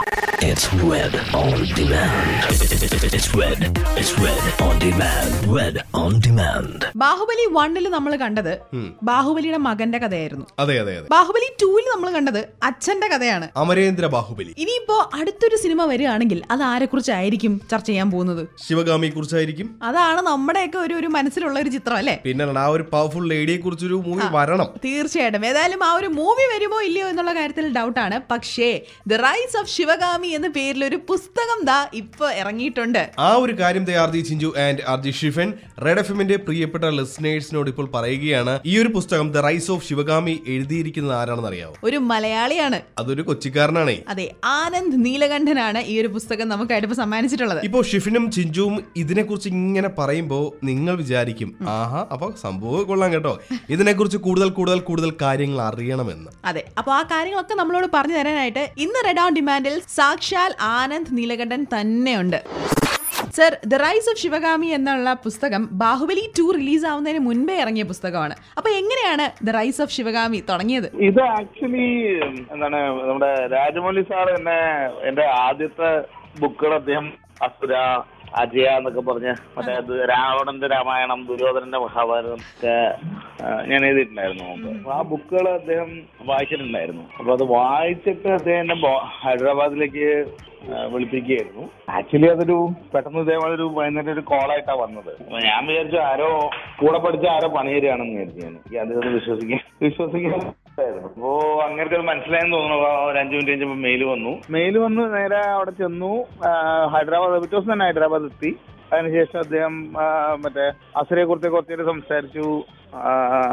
It's Red on Demand. It's Red. It's Red on Demand. Red on Demand. Baahubali വണ്ണിൽ നമ്മൾ കണ്ടത് ബാഹുബലിയുടെ മകന്റെ കഥയായിരുന്നു അതെ അതെ അതെ ബാഹുബലി ടൂവിൽ നമ്മൾ കണ്ടത് അച്ഛന്റെ കഥയാണ് അമരേന്ദ്ര ബാഹുബലി ഇനിയിപ്പോ അടുത്തൊരു സിനിമ വരികയാണെങ്കിൽ അത് ആരെക്കുറിച്ചായിരിക്കും ചർച്ച ചെയ്യാൻ പോകുന്നത് ശിവഗാമിയെ കുറിച്ചായിരിക്കും അതാണ് നമ്മുടെയൊക്കെ ഒരു ഒരു മനസ്സിലുള്ള ഒരു ചിത്രം അല്ലേ പിന്നെ ആ ഒരു പവർഫുൾ ലേഡിയെ കുറിച്ചൊരു മൂവി വരണം തീർച്ചയായിട്ടും ഏതായാലും ആ ഒരു മൂവി വരുമോ ഇല്ലയോ എന്നുള്ള കാര്യത്തിൽ ഡൗട്ടാണ് പക്ഷേ ദ റൈസ് ഓഫ് ശിവഗാമി എന്ന പേരിൽ ഒരു പുസ്തകം ദാ ഇപ്പൊ ഇറങ്ങിയിട്ടുണ്ട് ആ ഒരു കാര്യം ദേ R J Chinchu and R J Shifan red F എമ്മിന്റെ പ്രിയപ്പെട്ട ലിസണേഴ്സിനോട് ഇപ്പോൾ പറയുകയാണ് ഈ ഒരു പുസ്തകം ദ റൈസ് ഓഫ് ശിവഗാമി എഴുതിയിരിക്കുന്നത് ആരാണെന്ന് അറിയാവോ ഒരു മലയാളിയാണ് അതൊരു കൊച്ചിക്കാരനാണേ അതെ ആനന്ദ് നീലകണ്ഠനാണ് ഈ ഒരു പുസ്തകം നമുക്കായിട്ട് ഇപ്പൊ സമ്മാനിച്ചിട്ടുള്ളത് ഇപ്പോ ഷിഫിനും ചിഞ്ചുവും ഇതിനെക്കുറിച്ച് ഇങ്ങനെ പറയുമ്പോൾ നിങ്ങൾ വിചാരിക്കും ആഹാ അപ്പൊ സംഭവം കൊള്ളാം കേട്ടോ ഇതിനെക്കുറിച്ച് കൂടുതൽ കൂടുതൽ കൂടുതൽ കാര്യങ്ങൾ അറിയണമെന്ന് അതെ അപ്പൊ ആ കാര്യങ്ങളൊക്കെ നമ്മളോട് പറഞ്ഞു തരാനായിട്ട് ഇന്ന് റെഡ് ഓൺ ഡിമാൻഡിൽ സാക്ഷാൽ ആനന്ദ് നീലകണ്ഠൻ തന്നെയുണ്ട് sir the rise of Sivagami എന്നുള്ള പുസ്തകം ബാഹുബലി ടു റിലീസ് ആവുന്നതിന് മുൻപേ ഇറങ്ങിയ പുസ്തകമാണ് അപ്പൊ എങ്ങനെയാണ് ദ റൈസ് ഓഫ് ശിവഗാമി തുടങ്ങിയത് ഇത് ആക്ച്വലി എന്താണ് നമ്മുടെ രാജമൗലി സാർ എന്നെ എന്റെ ആദ്യത്തെ ബുക്കുകൾ അദ്ദേഹം അസുര അജയ എന്നൊക്കെ പറഞ്ഞ് മറ്റേ അത് രാവണന്റെ രാമായണം ദുര്യോധനന്റെ മഹാഭാരതം ഒക്കെ ആ, ഞാൻ എഴുതിയിട്ടുണ്ടായിരുന്നു മുമ്പ് അപ്പൊ ആ ബുക്കുകൾ അദ്ദേഹം വായിച്ചിട്ടുണ്ടായിരുന്നു അപ്പൊ അത് വായിച്ചിട്ട് അദ്ദേഹം എന്നെ ബോ- ഹൈദരാബാദിലേക്ക് ആ, വിളിപ്പിക്കുകയായിരുന്നു ആക്ച്വലി അതൊരു പെട്ടെന്ന് ഇതേപോലെ ഒരു വൈകുന്നേരം ഒരു കോളായിട്ടാ വന്നത് അപ്പൊ ഞാൻ വിചാരിച്ചു ആരോ കൂടെ പഠിച്ച ആരോ പണി തരികയാണെന്ന് വിചാരിച്ചു ഞാൻ എനിക്ക് അത് വിശ്വസിക്കാൻ വിശ്വസിക്കാൻ പറ്റായിരുന്നു. അപ്പോ അങ്ങനത്തെ അത് മനസ്സിലായെന്ന് തോന്നുന്നു അപ്പൊ ഒരു അഞ്ചു മിനിറ്റ് കഴിഞ്ഞപ്പോ മെയിൽ വന്നു മെയിൽ വന്ന് നേരെ അവിടെ ചെന്നു ആ, ഹൈദരാബാദ് പിറ്റേ ദിവസം തന്നെ ഹൈദരാബാദ് എത്തി അതിനുശേഷം അദ്ദേഹം ആ, മറ്റേ അസുരയെ കുറിച്ച് കുറച്ചേരം സംസാരിച്ചു ആ,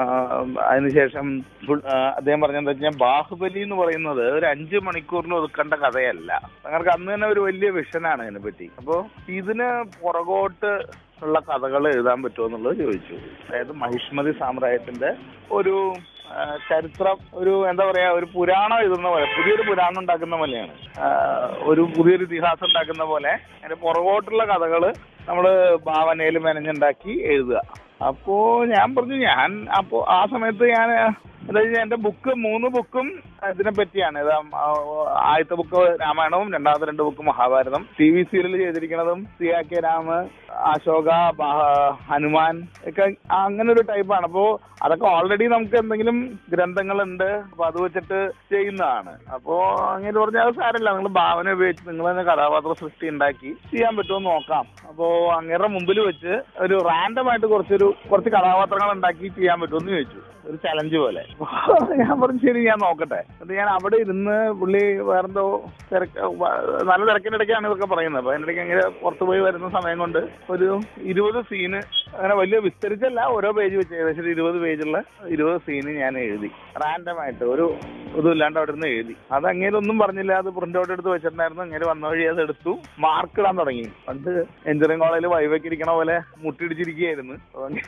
അതിനുശേഷം ഫുൾ- ആ, അദ്ദേഹം പറഞ്ഞെന്താ വെച്ചാൽ ബാഹുബലി എന്ന് പറയുന്നത് ഒരു അഞ്ച് മണിക്കൂറിന് ഒതുക്കേണ്ട കഥയല്ല ഞങ്ങൾക്ക് അന്ന് തന്നെ ഒരു വലിയ വിഷനാണ് ഇതിനെ പറ്റി അപ്പോ ഇതിന് പുറകോട്ട് ഉള്ള കഥകൾ എഴുതാൻ പറ്റുമോ എന്നുള്ളത് ചോദിച്ചു അതായത് മഹിഷ്മതി സാമ്രാജ്യത്തിന്റെ ഒരു ആ, ചരിത്രം ഒരു എന്താ പറയാ ഒരു പുരാണം എഴുതുന്ന പോലെ പുതിയൊരു പുരാണം ഉണ്ടാക്കുന്ന പോലെയാണ് ആ, ഒരു പുതിയൊരു ഇതിഹാസം ഉണ്ടാക്കുന്ന പോലെ അതിന്റെ പുറകോട്ടുള്ള കഥകള് നമ്മള് ഭാവനയിൽ മെനഞ്ഞുണ്ടാക്കി എഴുതുക അപ്പോ ഞാൻ പറഞ്ഞു ഞാൻ അപ്പോ ആ സമയത്ത് ഞാൻ അതായത് എന്റെ ബുക്ക് മൂന്ന് ബുക്കും ഇതിനെ പറ്റിയാണ് ഇത് ആ, ആദ്യത്തെ ബുക്ക് രാമായണവും രണ്ടാമത്തെ രണ്ട് book Mahabharatam T V serial ചെയ്തിരിക്കുന്നതും സിയാ കെ രാമ് അശോക ബാ- ഹനുമാൻ ഒക്കെ അങ്ങനെ ഒരു ടൈപ്പാണ് അപ്പോ അതൊക്കെ ഓൾറെഡി നമുക്ക് എന്തെങ്കിലും ഗ്രന്ഥങ്ങളുണ്ട് അപ്പൊ അത് വെച്ചിട്ട് ചെയ്യുന്നതാണ് അപ്പോ അങ്ങനെ പറഞ്ഞാൽ അത് സാരമില്ല നിങ്ങൾ ഭാവന ഉപയോഗിച്ച് നിങ്ങൾ തന്നെ കഥാപാത്ര സൃഷ്ടി ഉണ്ടാക്കി ചെയ്യാൻ പറ്റുമോ എന്ന് നോക്കാം അപ്പോ അങ്ങേരുടെ മുമ്പിൽ വെച്ച് ഒരു റാൻഡം ആയിട്ട് കുറച്ചൊരു കുറച്ച് കഥാപാത്രങ്ങൾ ഉണ്ടാക്കി ചെയ്യാൻ പറ്റുമോ എന്ന് ചോദിച്ചു ഒരു ചലഞ്ച് പോലെ അപ്പൊ ഞാൻ പറഞ്ഞു ശരി ഞാൻ നോക്കട്ടെ എന്നിട്ട് ഞാൻ അവിടെ ഇരുന്ന് പുള്ളി വേറെന്തോ തിരക്ക് വ- നല്ല തിരക്കിനിടയ്ക്കാണ് ഇതൊക്കെ പറയുന്നത് അപ്പൊ അതിനിടയ്ക്ക് അങ്ങനെ പുറത്തു പോയി വരുന്ന സമയം കൊണ്ട് ഒരു ഇരുപത് സീന് അങ്ങനെ വലിയ വിസ്തരിച്ചല്ല ഓരോ പേജ് വെച്ച് ഏകദേശം ഒരു ഇരുപത് പേജുള്ള ഇരുപത് സീന് ഞാൻ എഴുതി റാൻഡം ആയിട്ട് ഒരു ഇതും ഇല്ലാണ്ട് അവിടെ നിന്ന് എഴുതി അത് അങ്ങേര് ഒന്നും പറഞ്ഞില്ല അത് പ്രിന്റ് ഔട്ട് എടുത്ത് വെച്ചിട്ടുണ്ടായിരുന്നു അങ്ങേര് വന്ന വഴി അത് എടുത്തു മാർക്ക് ഇടാൻ തുടങ്ങി പണ്ട് എഞ്ചിനീയറിംഗ് കോളേജിൽ വൈവയ്ക്ക് ഇരിക്കണ പോലെ മുട്ടിടിച്ചിരിക്കുകയായിരുന്നു അപ്പൊ അങ്ങ്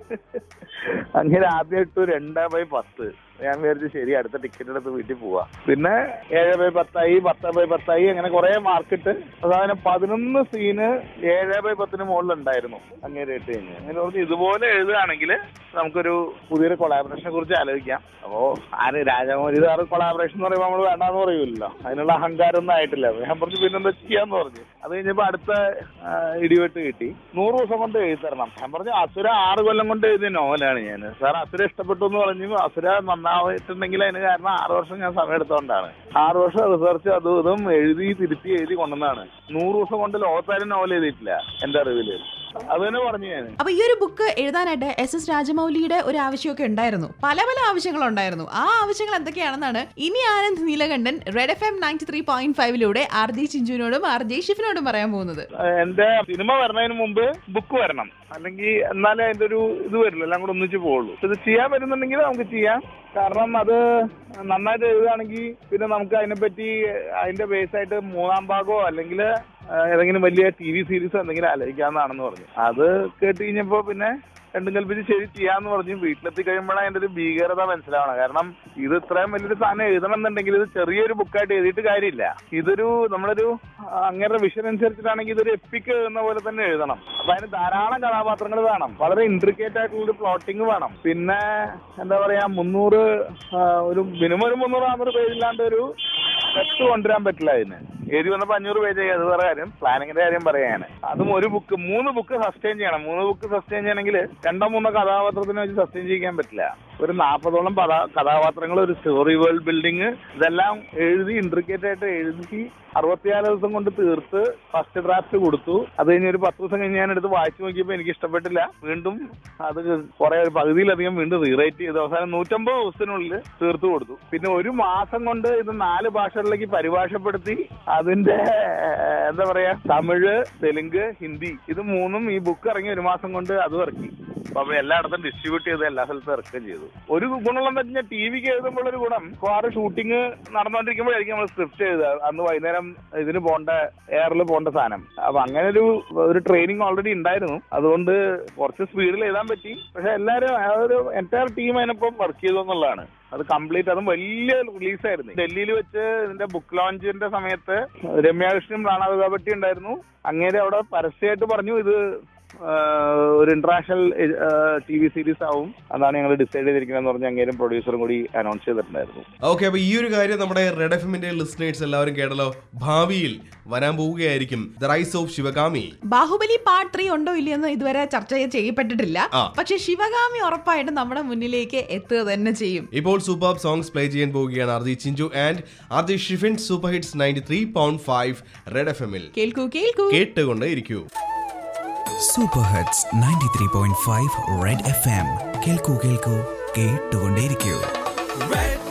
അങ്ങനെ ആദ്യം ഇട്ടു രണ്ട് ബൈ പത്ത് ഞാൻ വിചാരിച്ചു ശരി അടുത്ത ടിക്കറ്റ് എടുത്ത് വീട്ടിൽ പോവാ പിന്നെ ഏഴ് ബൈ പത്തായി പത്ത് ബൈ പത്തായി അങ്ങനെ കുറെ മാർക്കിട്ട് അതായത് പതിനൊന്ന് സീന് ഏഴ് ബൈ പത്തിന് മുകളിൽ ഉണ്ടായിരുന്നു അങ്ങനെ ഇട്ട് കഴിഞ്ഞ് അങ്ങനെ പറഞ്ഞ് ഇതുപോലെ എഴുതുകയാണെങ്കിൽ നമുക്കൊരു പുതിയൊരു കൊളാബറേഷനെ കുറിച്ച് ആലോചിക്കാം അപ്പോ ആര് രാജമൗലി സാറ് കൊളാബറേഷൻ എന്ന് പറയുമ്പോൾ നമ്മൾ വേണ്ടാന്ന് പറയൂലല്ലോ അതിനുള്ള അഹങ്കാരം ഒന്നും ആയിട്ടില്ല അപ്പൊ ഞാൻ പറഞ്ഞു പിന്നെന്താ ചെയ്യാന്ന് പറഞ്ഞു അത് കഴിഞ്ഞപ്പോ അടുത്ത ആ, ഇടിവെട്ട് കിട്ടി നൂറ് ദിവസം കൊണ്ട് എഴുതി തരണം ഞാൻ പറഞ്ഞു അസുര ആറ് കൊല്ലം കൊണ്ട് എഴുതിയ നോവലാണ് ഞാൻ സാർ അസുര ഇഷ്ടപ്പെട്ടു എന്ന് പറഞ്ഞു അസുര നന്നായിട്ടുണ്ടെങ്കിൽ അതിന് കാരണം ആറ് വർഷം ഞാൻ സമയം എടുത്തോണ്ടാണ് ആറ് വർഷം റിസർച്ച് അതും ഇതും എഴുതി തിരുത്തി എഴുതി കൊണ്ടുവന്നാണ് നൂറ് ദിവസം കൊണ്ട് ലോകത്താരും നോവൽ എഴുതിയിട്ടില്ല എന്റെ അറിവില് അത് തന്നെ പറഞ്ഞു ഞാൻ അപ്പൊ ഈ ഒരു ബുക്ക് എഴുതാനായിട്ട് എസ് എസ് രാജമൗലിയുടെ ഒരു ആവശ്യമൊക്കെ ഉണ്ടായിരുന്നു പല പല ആവശ്യങ്ങൾ ഉണ്ടായിരുന്നു ആ ആവശ്യങ്ങൾ എന്തൊക്കെയാണെന്നാണ് ഇനി Anand Neelakantan red F M ninety three point ഫൈവിലൂടെ ആർ ജെ ചിഞ്ചുവിനോടും ആർ ജെ ഷിഫിനോടും പറയാൻ പോകുന്നത് എന്റെ സിനിമ വരണതിന് മുമ്പ് ബുക്ക് വരണം അല്ലെങ്കിൽ എന്നാലേ അതിന്റെ ഒരു ഇത് വരില്ല എല്ലാം കൂടെ ഒന്നിച്ച് പോകുള്ളൂ ഇത് ചെയ്യാൻ പറ്റുന്നുണ്ടെങ്കിൽ നമുക്ക് ചെയ്യാം കാരണം അത് നന്നായിട്ട് എഴുതുകയാണെങ്കിൽ പിന്നെ നമുക്ക് അതിനെപ്പറ്റി അതിന്റെ ബേസ് ആയിട്ട് മൂന്നാം ഭാഗമോ അല്ലെങ്കിൽ ഏതെങ്കിലും വലിയ ടി വി സീരീസോ എന്തെങ്കിലും ആലോചിക്കാമെന്നാണെന്ന് പറഞ്ഞു അത് കേട്ട് കഴിഞ്ഞപ്പോ പിന്നെ രണ്ടും കൽപ്പിച്ച് ശരി ചെയ്യാന്ന് പറഞ്ഞു വീട്ടിലെത്തി കഴിയുമ്പോഴാണ് അതിന്റെ ഒരു ഭീകരത മനസ്സിലാവണം കാരണം ഇത് ഇത്രയും വലിയൊരു സാധനം എഴുതണം എന്നുണ്ടെങ്കിൽ ഇത് ചെറിയൊരു ബുക്കായിട്ട് എഴുതിയിട്ട് കാര്യമില്ല ഇതൊരു നമ്മളൊരു ആ, അങ്ങേരുടെ വിഷൻ അനുസരിച്ചിട്ടാണെങ്കിൽ ഇതൊരു എപ്പിക്ക് എഴുതുന്ന പോലെ തന്നെ എഴുതണം അപ്പൊ അതിന് ധാരാളം കഥാപാത്രങ്ങൾ വേണം വളരെ ഇൻട്രിക്കേറ്റ് ആയിട്ടുള്ള ഒരു പ്ലോട്ടിങ് വേണം പിന്നെ എന്താ പറയാ മുന്നൂറ് ആ, ഒരു മിനിമം ഒരു മുന്നൂറ് നാന്നൂറ് പേജില്ലാണ്ട് ഒരു ടെക്സ്റ്റ് കൊണ്ടുവരാൻ പറ്റില്ല അതിന് എഴുതി വന്നപ്പോ അഞ്ഞൂറ് പേജ് അത് വേറെ കാര്യം പ്ലാനിങ്ങിന്റെ കാര്യം പറയാണ് അതും ഒരു ബുക്ക് മൂന്ന് ബുക്ക് സസ്റ്റെയിൻ ചെയ്യണം മൂന്ന് ബുക്ക് സസ്റ്റെയിൻ ചെയ്യണമെങ്കിൽ രണ്ടോ മൂന്നോ കഥാപാത്രത്തിനെ വെച്ച് സസ്റ്റെയിൻ ചെയ്യിക്കാൻ പറ്റില്ല ഒരു നാൽപ്പതോളം കഥാപാത്രങ്ങൾ ഒരു സ്റ്റോറി വേൾഡ് ബിൽഡിങ് ഇതെല്ലാം എഴുതി ഇൻട്രിക്കേറ്റ് ആയിട്ട് എഴുതി അറുപത്തിയാറ് ദിവസം കൊണ്ട് തീർത്ത് ഫസ്റ്റ് ഡ്രാഫ്റ്റ് കൊടുത്തു അത് കഴിഞ്ഞ് ഒരു പത്ത് ദിവസം കഴിഞ്ഞ് ഞാൻ എടുത്ത് വായിച്ചു നോക്കിയപ്പോൾ എനിക്ക് ഇഷ്ടപ്പെട്ടില്ല വീണ്ടും അത് കുറെ ഒരു പകുതിയിലധികം വീണ്ടും റീറൈറ്റ് ചെയ്തു അവസാനം നൂറ്റമ്പത് ദിവസത്തിനുള്ളിൽ തീർത്തു കൊടുത്തു പിന്നെ ഒരു മാസം കൊണ്ട് ഇത് നാല് ഭാഷകളിലേക്ക് പരിഭാഷപ്പെടുത്തി അതിന്റെ ഏഹ്, എന്താ പറയാ തമിഴ് തെലുങ്ക് ഹിന്ദി ഇത് മൂന്നും ഈ ബുക്ക് ഇറങ്ങി ഒരു മാസം കൊണ്ട് അതും ഇറക്കി അപ്പൊ എല്ലായിടത്തും ഡിസ്ട്രിബ്യൂട്ട് ചെയ്ത് എല്ലാ സ്ഥലത്തും ഇറക്കുകയും ചെയ്തു ഒരു ഗുണമുള്ളതെന്ന് വെച്ചാൽ ടി വിക്ക് എഴുതുമ്പോൾ ഒരു ഗുണം മിക്കവാറ് ഷൂട്ടിംഗ് നടന്നുകൊണ്ടിരിക്കുമ്പോഴായിരിക്കും നമ്മൾ സ്ക്രിപ്റ്റ് എഴുതുക അന്ന് വൈകുന്നേരം ഇതിന് പോണ്ട എയറിൽ പോണ്ട സാധനം അപ്പൊ അങ്ങനെ ഒരു ഒരു ട്രെയിനിങ് ഓൾറെഡി ഉണ്ടായിരുന്നു അതുകൊണ്ട് കുറച്ച് സ്പീഡിൽ എഴുതാൻ പറ്റി പക്ഷെ എല്ലാവരും ആ ഒരു എൻറ്റയർ ടീം അതിനൊപ്പം വർക്ക് ചെയ്തു എന്നുള്ളതാണ് അത് കംപ്ലീറ്റ് അതും വലിയ റിലീസായിരുന്നു ഡൽഹിയിൽ വെച്ച് ഇതിന്റെ ബുക്ക് ലോഞ്ചിന്റെ സമയത്ത് രമ്യാകൃഷ്ണനും റാണാ ഉണ്ടായിരുന്നു അങ്ങേരെ അവിടെ പരസ്യമായിട്ട് പറഞ്ഞു ഇത് ആ, ഒരു ഇന്റർനാഷണൽ ടി വി സീരീസ് ആവും അതാണ് ഞങ്ങൾ ഡിസൈഡ് ചെയ്തിരിക്കുന്നതെന്ന് പറഞ്ഞ് അങ്ങേരും പ്രൊഡ്യൂസറും കൂടി അനൗൺസ് ചെയ്തിട്ടുണ്ടായിരുന്നു ഓക്കെ അപ്പൊ ഈ ഒരു കാര്യം നമ്മുടെ റെഡ് എഫ് എമ്മിന്റെ ലിസ്ണേഴ്സ് എല്ലാവരും കേട്ടല്ലോ ഭാവിയിൽ വരാൻ പോവുകയായിരിക്കും the rise of Sivakami Baahubali part three ഉണ്ടോ ഇല്ലയെന്ന് ഇതുവരെ ചർച്ച ചെയ്യപ്പെട്ടിട്ടില്ല ആ. പക്ഷെ ശിവഗാമി ഉറപ്പായിട്ടും നമ്മുടെ മുന്നിലേക്ക് എത്തുക തന്നെ ചെയ്യും ഇപ്പോൾ സൂപ്പർ സോങ്സ് പ്ലേ ചെയ്യാൻ പോവുകയാണ് RJ Chinchu and RJ Shifin super hits ninety three point five red F എമ്മിൽ കേൾക്കൂ കേൾക്കൂ കേട്ടുകൊണ്ട് ഇരിക്കൂ super hits ninety three point five red F M കേൾക്കൂ കേൾക്കൂ കേട്ടുകൊണ്ടേയിരിക്കൂ Red